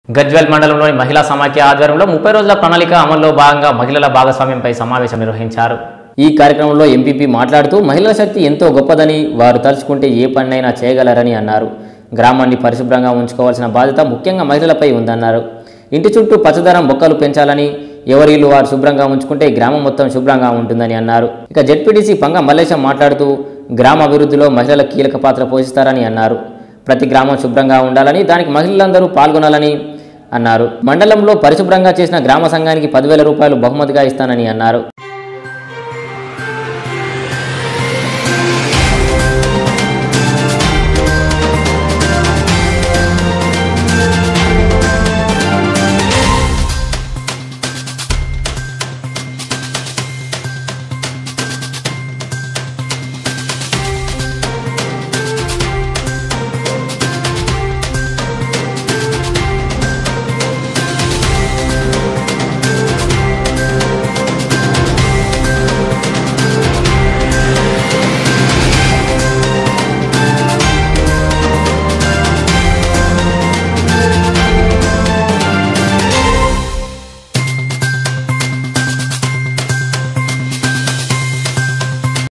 గజ్వెల్ మండలంలోని మహిళా సమాఖ్య ఆధ్వర్యంలో ముప్పై రోజుల ప్రణాళిక అమల్లో భాగంగా మహిళల భాగస్వామ్యంపై సమావేశం నిర్వహించారు ఈ కార్యక్రమంలో ఎంపీపీ మాట్లాడుతూ మహిళల శక్తి ఎంతో గొప్పదని వారు తలుచుకుంటే ఏ పనినైనా చేయగలరని అన్నారు గ్రామాన్ని పరిశుభ్రంగా ఉంచుకోవాల్సిన బాధ్యత ముఖ్యంగా మహిళలపై ఉందన్నారు ఇంటి చుట్టూ పచ్చదనం మొక్కలు పెంచాలని ఎవరి ఇల్లు వారు శుభ్రంగా ఉంచుకుంటే గ్రామం మొత్తం శుభ్రంగా ఉంటుందని అన్నారు ఇక జెడ్పీటీసీ పంగ మల్లేశం మాట్లాడుతూ గ్రామ అభివృద్ధిలో మహిళల కీలక పాత్ర పోషిస్తారని అన్నారు ప్రతి గ్రామం శుభ్రంగా ఉండాలని దానికి మహిళలందరూ పాల్గొనాలని అన్నారు మండలంలో పరిశుభ్రంగా చేసిన గ్రామ సంఘానికి పదివేల రూపాయలు బహుమతిగా ఇస్తానని అన్నారు